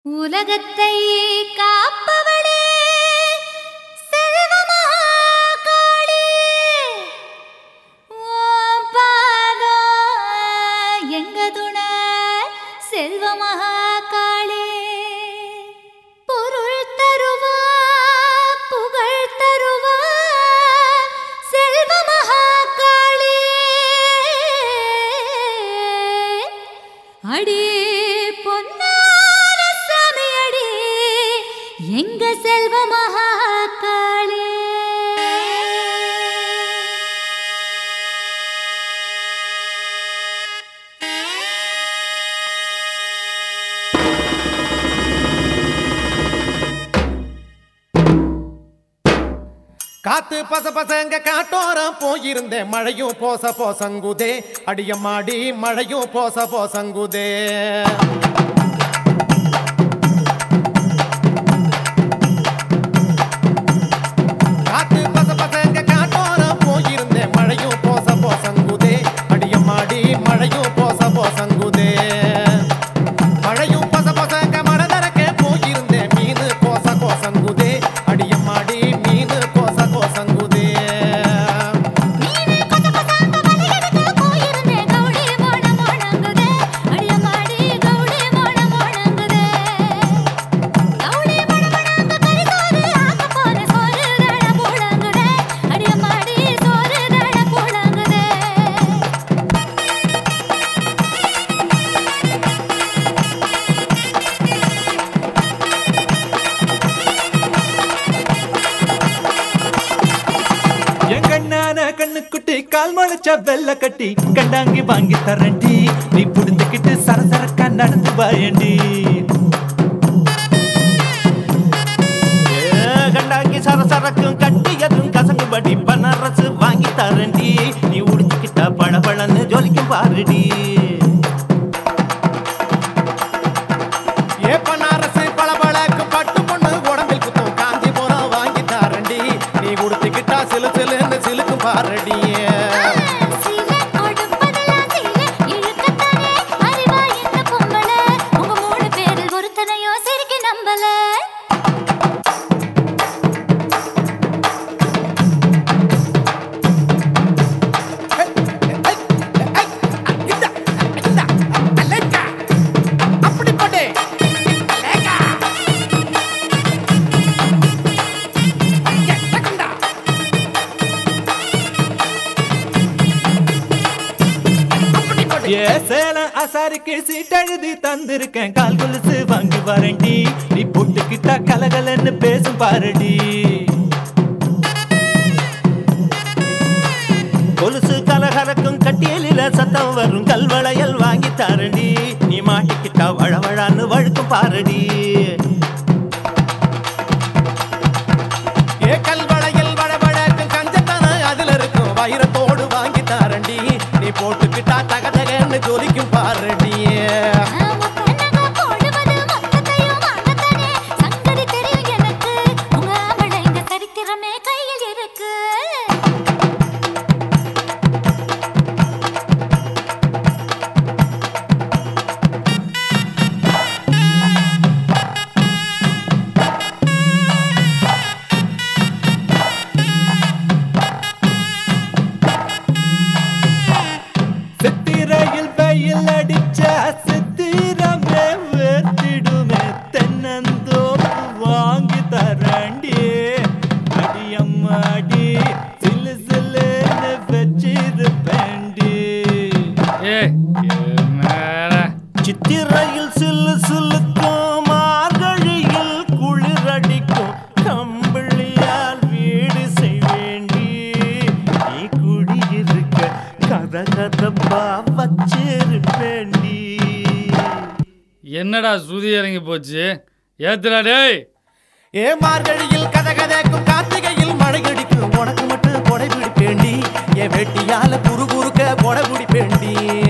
உலகத்தை காப்பவளே செல்வமகாளி ஓம் பாதம் எங்க துணை செல்வமகாளி பொருள் தருவா புகழ் தருவா செல்வமகாளி அடி பொன்னான சாமி அடி எங்க செல்வ மகாகாளே காத்து பச பசங்க காட்டோரம் போயிருந்தேன் மழையும் போச போசங்குதே அடியம்மாடி மழையும் போச போசங்குதே காத்து பச பசங்க காட்டோரம் போயிருந்தேன் மழையும் போச போசங்குதே அடியம்மாடி மழையும் போச போசங்குதே மழையும் பச பசங்க மனதரக்கே போயிருந்தேன் மீனு கோச கோசங்குதே அடியம்மாடி மீனு கோச கோசங்குதே நீனே கொச கொசாங்க வலியெடுக்க போயிருந்தே கௌடி மோன மோனங்குதே அடியமாடி கௌடி மோன மோனங்குதே கௌடி மோன மோனங்க கரிசோறு ஆக்க போற சோறு தட போடங்குதே அடியமாடி சோறு தட போடங்குதே எங்கண்ணான கண்ணுக்குட்டி கால் முளைச்ச வெள்ள கட்டி கண்டாங்கி வாங்கி தரண்டி நீ புடிஞ்சுக்கிட்டு சரசரக்கா நடந்து வாயண்டி ஏ, கண்டாங்கி சரசரக்கும் கட்டியதும் கசங்குபடி பனரசு வாங்கி தரண்டி நீ உடிச்சுக்கிட்டா பளபளன்னு ஜொலிக்கும் பாருடி ஏ பனாரசு பளபளக்கு பட்டு பொண்ணு உடம்பில் குத்தும் காஞ்சிபுரம் வாங்கி தாரண்டி நீ கொடுத்துக்கிட்டா சிலு சிலுன்னு சிலுக்கும் பாரடியே சீலை கொடுப்பதெல்லாம் சீலை இழுக்கத்தானே அறிவா இந்த பொம்பளை உங்க மூணு பேரில் ஒருத்தனையோ சிரிக்க நம்பல அப்படி போட்டே ஏ சேலம் அசாரிக்கு சீட்டெழுதி தந்திருக்கேன் கால் கொலுசு வாங்கி வரண்டி நீ போட்டுக்கிட்டா கலகலன்னு பேசும் பாருடி கொலுசு கலகலக்கும் கட்டியலில சத்தம் வரும் கல்வளையல் வாங்கி தாரடி நீ மாட்டிக்கிட்டா வழவழான்னு வழுக்கும் பாருடி ஏ கல்வளையில் வடபடக்கும் கஞ்சத்தன அதுல இருக்கும் வைரத்தோடு வாங்கி தாரண்டி நீ போட்டுக்கிட்டா தகதகன்னு ஜொலிக்கும் பாரடியே முத்தனங்க போடுவது மொத்தத்தையும் வாங்கத்தானே சங்கதி தெரியும் எனக்கு உங்க ஆம்பளைங்க சரித்திரமே கையில் இருக்கு சித்திரையில் வெயில் அடிச்ச சித்திரமே வேர்த்திடுமே தென்னந்தோப்பு வாங்கி தரண்டி அடியம்மாடி சிலு சிலுன்னு வச்சிருப்பேண்டி ஏய் என்னடா சித்திரையில் சில்லு சில்லுக்கும் மார்கழியில் குளிரடிக்கும் கம்பிளியால் வீடு செய்வேண்டி நீ குடியிருக்க கத கதப்பா வச்சிருப்பேண்டி என்னடா சுதி இறங்கி போச்சு ஏத்துடா டேய் ஏ மார்கழியில் கதகதக்கும் கார்த்திகையில் மழை அடிக்கும் உனக்கு மட்டும் கொடை பிடிப்பேண்டி என் வெட்டியால குறு குறுக்க கொடை பிடிப்பேண்டி